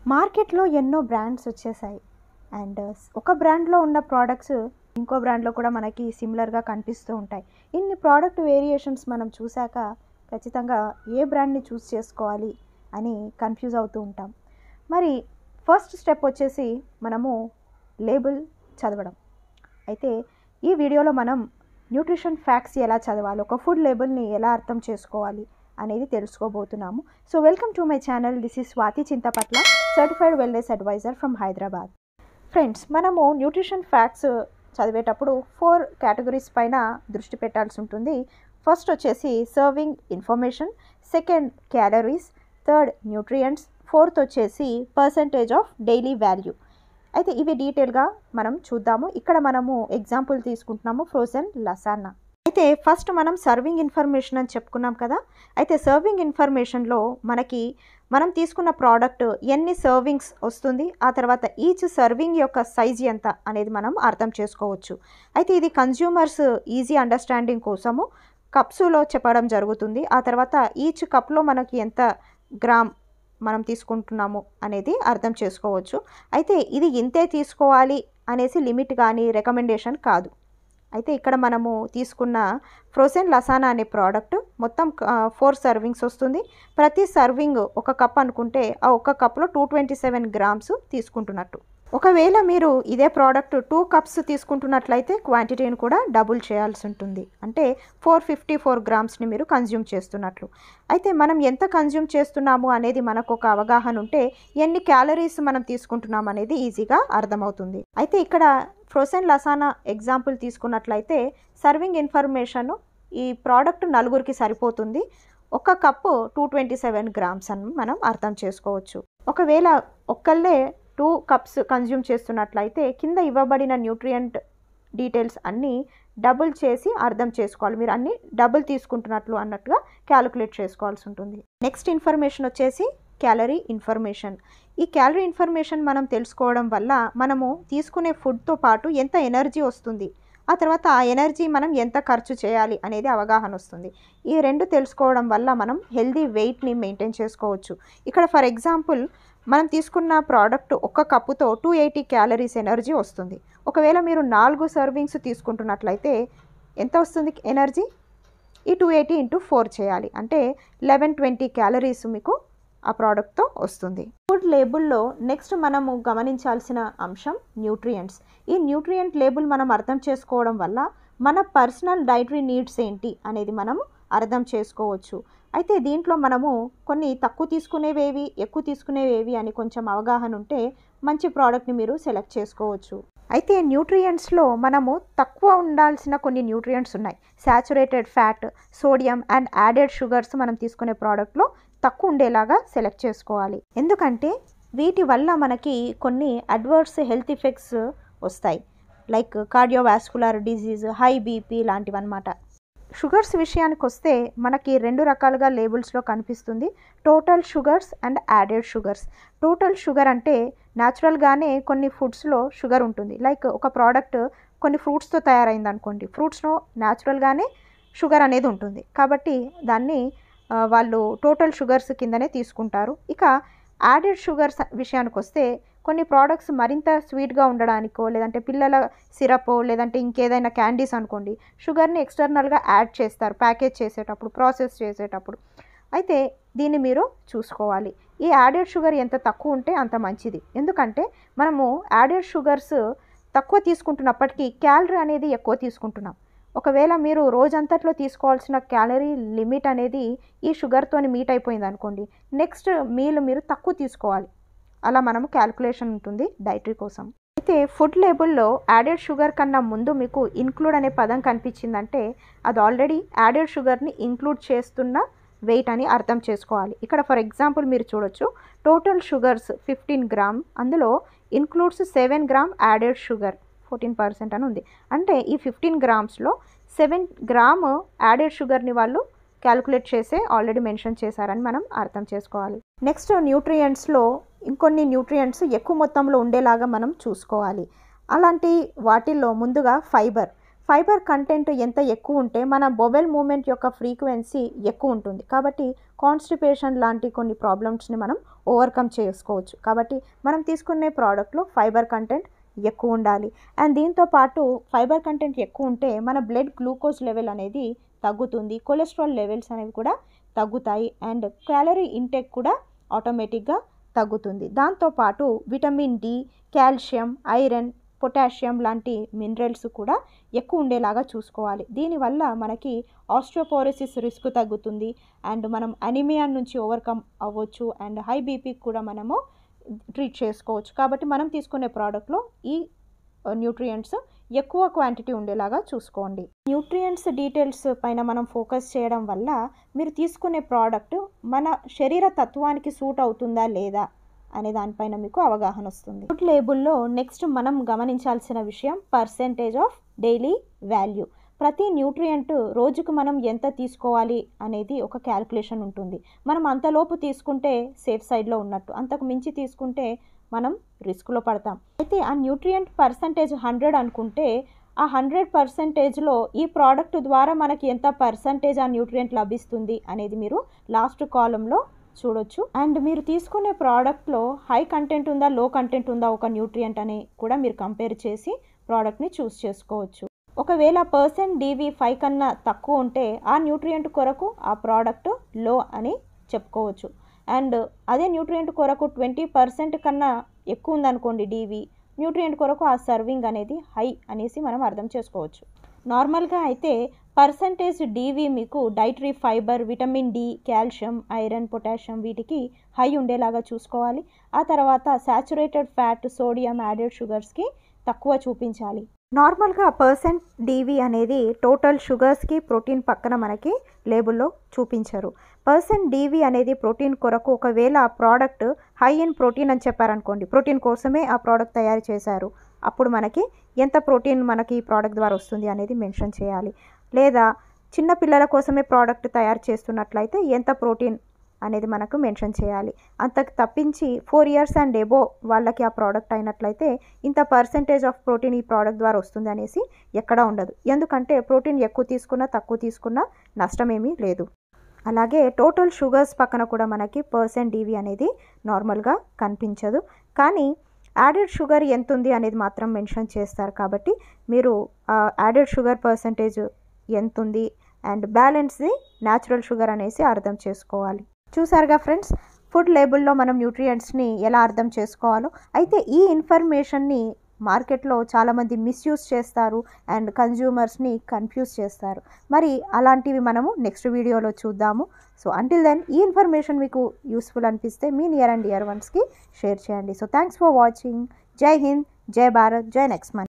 మార్కెట్లో ఎన్నో బ్రాండ్స్ వచ్చేసాయి అండ్ ఒక బ్రాండ్లో ఉన్న ప్రోడక్ట్స్ ఇంకో బ్రాండ్లో కూడా మనకి సిమిలర్గా కనిపిస్తూ ఉంటాయి ఇన్ని ప్రోడక్ట్ వేరియేషన్స్ మనం చూశాక ఖచ్చితంగా ఏ బ్రాండ్ని చూస్ చేసుకోవాలి అని కన్ఫ్యూజ్ అవుతూ ఉంటాం మరి ఫస్ట్ స్టెప్ వచ్చేసి మనము లేబుల్ చదవడం అయితే ఈ వీడియోలో మనం న్యూట్రిషన్ ఫ్యాక్ట్స్ ఎలా చదవాలి ఒక ఫుడ్ లేబుల్ని ఎలా అర్థం చేసుకోవాలి అనేది తెలుసుకోబోతున్నాము so welcome to my channel this is Swathi Chintapatla certified wellness adviser from Hyderabad friends మనము న్యూట్రిషన్ ఫ్యాక్ట్స్ చదివేటప్పుడు ఫోర్ కేటగిరీస్ పైన దృష్టి పెట్టాల్సి ఉంటుంది ఫస్ట్ వచ్చేసి serving information second calories third nutrients fourth వచ్చేసి పర్సంటేజ్ ఆఫ్ డైలీ వాల్యూ అయితే ఇవి డీటెయిల్గా మనం చూద్దాము ఇక్కడ మనము ఎగ్జాంపుల్ తీసుకుంటున్నాము ఫ్రోజన్ లసానా అయితే ఫస్ట్ మనం సర్వింగ్ ఇన్ఫర్మేషన్ అని చెప్పుకున్నాం కదా అయితే సర్వింగ్ ఇన్ఫర్మేషన్లో మనకి మనం తీసుకున్న ప్రోడక్ట్ ఎన్ని సర్వింగ్స్ వస్తుంది ఆ తర్వాత ఈచ్ సర్వింగ్ యొక్క సైజ్ ఎంత అనేది మనం అర్థం చేసుకోవచ్చు అయితే ఇది కన్జ్యూమర్స్ ఈజీ అండర్స్టాండింగ్ కోసము కప్స్లో చెప్పడం జరుగుతుంది ఆ తర్వాత ఈచ్ కప్లో మనకి ఎంత గ్రామ్ మనం తీసుకుంటున్నాము అనేది అర్థం చేసుకోవచ్చు అయితే ఇది ఇంతే తీసుకోవాలి అనేసి లిమిట్ కానీ రికమెండేషన్ కాదు అయితే ఇక్కడ మనము తీసుకున్న ఫ్రోజన్ లసానా అనే ప్రోడక్ట్ మొత్తం ఫోర్ సర్వింగ్స్ వస్తుంది ప్రతి సర్వింగ్ ఒక కప్ అనుకుంటే ఆ ఒక్క కప్లో టూ ట్వంటీ సెవెన్ గ్రామ్స్ తీసుకుంటున్నట్టు ఒకవేళ మీరు ఇదే ప్రోడక్ట్ టూ కప్స్ తీసుకుంటున్నట్లయితే క్వాంటిటీని కూడా డబుల్ చేయాల్సి ఉంటుంది అంటే ఫోర్ ఫిఫ్టీ ఫోర్ గ్రామ్స్ని మీరు కన్జ్యూమ్ చేస్తున్నట్లు అయితే మనం ఎంత కన్జ్యూమ్ చేస్తున్నాము అనేది మనకు ఒక అవగాహన ఉంటే ఎన్ని క్యాలరీస్ మనం తీసుకుంటున్నాం అనేది ఈజీగా అర్థమవుతుంది అయితే ఇక్కడ ఫ్రోసెన్ లసానా ఎగ్జాంపుల్ తీసుకున్నట్లయితే సర్వింగ్ ఇన్ఫర్మేషన్ ఈ ప్రోడక్ట్ నలుగురికి సరిపోతుంది ఒక cup two twenty seven grams అని మనం అర్థం చేసుకోవచ్చు ఒకవేళ ఒక్కళ్ళే టూ కప్స్ కన్జ్యూమ్ చేస్తున్నట్లయితే కింద ఇవ్వబడిన న్యూట్రియంట్ డీటెయిల్స్ అన్నీ డబుల్ చేసి అర్థం చేసుకోవాలి మీరు అన్ని డబుల్ తీసుకుంటున్నట్లు అన్నట్టుగా క్యాలిక్యులేట్ చేసుకోవాల్సి ఉంటుంది నెక్స్ట్ ఇన్ఫర్మేషన్ వచ్చేసి క్యాలరీ ఇన్ఫర్మేషన్ ఈ క్యాలరీ ఇన్ఫర్మేషన్ మనం తెలుసుకోవడం వల్ల మనము తీసుకునే ఫుడ్తో పాటు ఎంత ఎనర్జీ వస్తుంది ఆ తర్వాత ఆ ఎనర్జీ మనం ఎంత ఖర్చు చేయాలి అనేది అవగాహన వస్తుంది ఈ రెండు తెలుసుకోవడం వల్ల మనం హెల్దీ వెయిట్ని మెయింటైన్ చేసుకోవచ్చు ఇక్కడ ఫర్ ఎగ్జాంపుల్ మనం తీసుకున్న ప్రోడక్ట్ ఒక్క కప్పుతో టూ ఎయిటీ క్యాలరీస్ ఎనర్జీ వస్తుంది ఒకవేళ మీరు నాలుగు సర్వింగ్స్ తీసుకుంటున్నట్లయితే ఎంత వస్తుంది ఎనర్జీ ఈ టూ ఎయిటీ ఇంటూ ఫోర్ చేయాలి అంటే లెవెన్ ట్వంటీ క్యాలరీస్ మీకు ఆ ప్రోడక్ట్తో వస్తుంది ఫుడ్ లేబుల్లో నెక్స్ట్ మనము గమనించాల్సిన అంశం న్యూట్రియంట్స్ ఈ న్యూట్రియంట్ లేబుల్ మనం అర్థం చేసుకోవడం వల్ల మన పర్సనల్ డైటరీ నీడ్స్ ఏంటి అనేది మనం అర్థం చేసుకోవచ్చు అయితే దీంట్లో మనము కొన్ని తక్కువ తీసుకునేవేవి ఎక్కువ తీసుకునేవేవి అని కొంచెం అవగాహన ఉంటే మంచి ప్రోడక్ట్ని మీరు సెలెక్ట్ చేసుకోవచ్చు అయితే న్యూట్రియంట్స్లో మనము తక్కువ ఉండాల్సిన కొన్ని న్యూట్రియంట్స్ ఉన్నాయి saturated fat sodium and added sugars మనం తీసుకునే ప్రోడక్ట్లో తక్కువ ఉండేలాగా సెలెక్ట్ చేసుకోవాలి ఎందుకంటే వీటి వల్ల మనకి కొన్ని అడ్వర్స్ హెల్త్ ఎఫెక్ట్స్ వస్తాయి like cardiovascular disease high BP లాంటివి అనమాట షుగర్స్ విషయానికి వస్తే మనకి రెండు రకాలుగా లేబుల్స్లో కనిపిస్తుంది total sugars and added sugars total sugar అంటే న్యాచురల్గానే కొన్ని ఫుడ్స్లో షుగర్ ఉంటుంది లైక్ ఒక ప్రోడక్ట్ కొన్ని ఫ్రూట్స్తో తయారైంది అనుకోండి ఫ్రూట్స్లో న్యాచురల్గానే షుగర్ అనేది ఉంటుంది కాబట్టి దాన్ని వాళ్ళు టోటల్ షుగర్స్ కిందనే తీసుకుంటారు ఇక యాడెడ్ షుగర్స్ విషయానికి వస్తే కొన్ని ప్రోడక్ట్స్ మరింత స్వీట్గా ఉండడానికో లేదంటే పిల్లల సిరప్ లేదంటే ఇంకేదైనా క్యాండీస్ అనుకోండి షుగర్ని ఎక్స్టర్నల్గా యాడ్ చేస్తారు ప్యాకేజ్ చేసేటప్పుడు ప్రాసెస్ చేసేటప్పుడు అయితే దీన్ని మీరు చూసుకోవాలి ఈ యాడెడ్ షుగర్ ఎంత తక్కువ ఉంటే అంత మంచిది ఎందుకంటే మనము యాడెడ్ షుగర్స్ తక్కువ తీసుకుంటున్నప్పటికీ క్యాలరీ అనేది ఎక్కువ తీసుకుంటున్నాం ఒకవేళ మీరు రోజంతట్లో తీసుకోవాల్సిన క్యాలరీ లిమిట్ అనేది ఈ షుగర్తోని మీట్ అయిపోయింది అనుకోండి నెక్స్ట్ మీల్ మీరు తక్కువ తీసుకోవాలి అలా మనము క్యాల్కులేషన్ ఉంటుంది డైటరీ కోసం అయితే ఫుడ్ లేబుల్లో యాడెడ్ షుగర్ కన్నా ముందు మీకు ఇన్క్లూడ్ అనే పదం కనిపించిందంటే అది ఆల్రెడీ యాడెడ్ షుగర్ని ఇంక్లూడ్ చేస్తున్న వెయిట్ అని అర్థం చేసుకోవాలి ఇక్కడ ఫర్ ఎగ్జాంపుల్ మీరు చూడొచ్చు టోటల్ షుగర్స్ ఫిఫ్టీన్ గ్రామ్ అందులో includes seven gram added sugar fourteen percent అని ఉంది అంటే ఈ ఫిఫ్టీన్ గ్రామ్స్లో సెవెన్ గ్రామ్ యాడెడ్ షుగర్ని వాళ్ళు క్యాలిక్యులేట్ చేసే ఆల్రెడీ మెన్షన్ చేశారని మనం అర్థం చేసుకోవాలి నెక్స్ట్ న్యూట్రియంట్స్లో ఇంకొన్ని న్యూట్రియంట్స్ ఎక్కువ మొత్తంలో ఉండేలాగా మనం చూసుకోవాలి అలాంటి వాటిల్లో ముందుగా ఫైబర్ ఫైబర్ కంటెంట్ ఎంత ఎక్కువ ఉంటే మన బొబెల్ మూమెంట్ యొక్క ఫ్రీక్వెన్సీ ఎక్కువ ఉంటుంది కాబట్టి కాన్స్టిపేషన్ లాంటి కొన్ని ప్రాబ్లమ్స్ని మనం ఓవర్కమ్ చేసుకోవచ్చు కాబట్టి మనం తీసుకునే ప్రోడక్ట్లో ఫైబర్ కంటెంట్ ఎక్కువ ఉండాలి అండ్ దీంతో పాటు ఫైబర్ కంటెంట్ ఎక్కువ ఉంటే మన బ్లడ్ గ్లూకోజ్ లెవెల్ అనేది తగ్గుతుంది కొలెస్ట్రాల్ లెవెల్స్ అనేవి కూడా తగ్గుతాయి అండ్ క్యాలరీ ఇంటేక్ కూడా ఆటోమేటిక్గా తగ్గుతుంది దాంతోపాటు vitamin D calcium iron potassium లాంటి మినరల్స్ కూడా ఎక్కువ ఉండేలాగా చూసుకోవాలి దీనివల్ల మనకి ఆస్ట్రోపోరోసిస్ రిస్క్ తగ్గుతుంది అండ్ మనం అనిమియా నుంచి ఓవర్కమ్ అవ్వచ్చు అండ్ హై బీపీకి కూడా మనము ట్రీట్ చేసుకోవచ్చు కాబట్టి మనం తీసుకునే ప్రోడక్ట్లో ఈ న్యూట్రియంట్స్ ఎక్కువ క్వాంటిటీ ఉండేలాగా చూసుకోండి న్యూట్రియంట్స్ డీటెయిల్స్ పైన మనం ఫోకస్ చేయడం వల్ల మీరు తీసుకునే ప్రోడక్ట్ మన శరీర తత్వానికి సూట్ అవుతుందా లేదా అనే దానిపైన మీకు అవగాహన వస్తుంది ఫుడ్ లేబుల్లో నెక్స్ట్ మనం గమనించాల్సిన విషయం పర్సెంటేజ్ ఆఫ్ డైలీ వాల్యూ ప్రతి న్యూట్రియంట్ రోజుకు మనం ఎంత తీసుకోవాలి అనేది ఒక క్యాలిక్యులేషన్ ఉంటుంది మనం అంతలోపు తీసుకుంటే సేఫ్ సైడ్లో ఉన్నట్టు అంతకు మించి తీసుకుంటే మనం రిస్క్లో పడతాం అయితే ఆ న్యూట్రియంట్ పర్సంటేజ్ హండ్రెడ్ అనుకుంటే ఆ హండ్రెడ్ పర్సంటేజ్లో ఈ ప్రోడక్ట్ ద్వారా మనకి ఎంత పర్సంటేజ్ ఆ న్యూట్రియంట్ లభిస్తుంది అనేది మీరు లాస్ట్ కాలంలో చూడొచ్చు అండ్ మీరు తీసుకునే ప్రోడక్ట్లో హై కంటెంట్ ఉందా లో కంటెంట్ ఉందా ఒక న్యూట్రియంట్ అని కూడా మీరు కంపేర్ చేసి ప్రోడక్ట్ని చూస్ చేసుకోవచ్చు ఒకవేళ పర్సెంట్ డీవీ ఫైవ్ కన్నా తక్కువ ఉంటే ఆ న్యూట్రియంట్ కొరకు ఆ ప్రోడక్ట్ లో అని చెప్పుకోవచ్చు అండ్ అదే న్యూట్రియంట్ కొరకు ట్వంటీ పర్సెంట్ కన్నా ఎక్కువ ఉందనుకోండి డీవీ న్యూట్రియంట్ కొరకు ఆ సర్వింగ్ అనేది హై అనేసి మనం అర్థం చేసుకోవచ్చు నార్మల్గా అయితే పర్సంటేజ్ డీవీ మీకు dietary fibre vitamin D calcium iron potassium వీటికి హై ఉండేలాగా చూసుకోవాలి ఆ తర్వాత శాచురేటెడ్ ఫ్యాట్ సోడియం యాడెడ్ షుగర్స్కి తక్కువ చూపించాలి నార్మల్గా పర్సెంట్ డీవీ అనేది టోటల్ షుగర్స్కి ప్రోటీన్ పక్కన మనకి లేబుల్లో చూపించరు పర్సెంట్ డీవీ అనేది ప్రోటీన్ కొరకు ఒకవేళ ఆ ప్రోడక్ట్ హై ఇన్ ప్రోటీన్ అని చెప్పారనుకోండి ప్రోటీన్ కోసమే ఆ ప్రోడక్ట్ తయారు చేశారు అప్పుడు మనకి ఎంత ప్రోటీన్ మనకి ఈ ప్రోడక్ట్ ద్వారా వస్తుంది అనేది మెన్షన్ చేయాలి లేదా చిన్న పిల్లల కోసమే ప్రోడక్ట్ తయారు చేస్తున్నట్లయితే ఎంత ప్రోటీన్ అనేది మనకు మెన్షన్ చేయాలి అంతకు తప్పించి ఫోర్ ఇయర్స్ అండ్ ఎబో వాళ్ళకి ఆ ప్రోడక్ట్ అయినట్లయితే ఇంత పర్సెంటేజ్ ఆఫ్ ప్రోటీన్ ఈ ప్రోడక్ట్ ద్వారా వస్తుంది అనేసి ఎక్కడా ఉండదు ఎందుకంటే ప్రోటీన్ ఎక్కువ తీసుకున్నా తక్కువ తీసుకున్నా నష్టమేమీ లేదు అలాగే టోటల్ షుగర్స్ పక్కన కూడా మనకి పర్సెంట్ డీవీ అనేది నార్మల్గా కనిపించదు కానీ యాడెడ్ షుగర్ ఎంత ఉంది అనేది మాత్రం మెన్షన్ చేస్తారు కాబట్టి మీరు యాడెడ్ షుగర్ పర్సంటేజ్ ఎంత ఉంది అండ్ బ్యాలెన్స్ది న్యాచురల్ షుగర్ అనేసి అర్థం చేసుకోవాలి చూసారుగా ఫ్రెండ్స్ ఫుడ్ లేబుల్లో మనం న్యూట్రియంట్స్ని ఎలా అర్థం చేసుకోవాలో అయితే ఈ ఇన్ఫర్మేషన్ని మార్కెట్లో చాలామంది మిస్యూజ్ చేస్తారు అండ్ కన్జ్యూమర్స్ని కన్ఫ్యూజ్ చేస్తారు మరి అలాంటివి మనము నెక్స్ట్ వీడియోలో చూద్దాము సో అంటిల్ దెన్ ఈ ఇన్ఫర్మేషన్ మీకు యూస్ఫుల్ అనిపిస్తే మీ నియర్ అండ్ ఇయర్ వన్స్కి షేర్ చేయండి సో థ్యాంక్స్ ఫర్ వాచింగ్ జై హింద్ జై భారత్ జై నెక్స్ట్ మంత్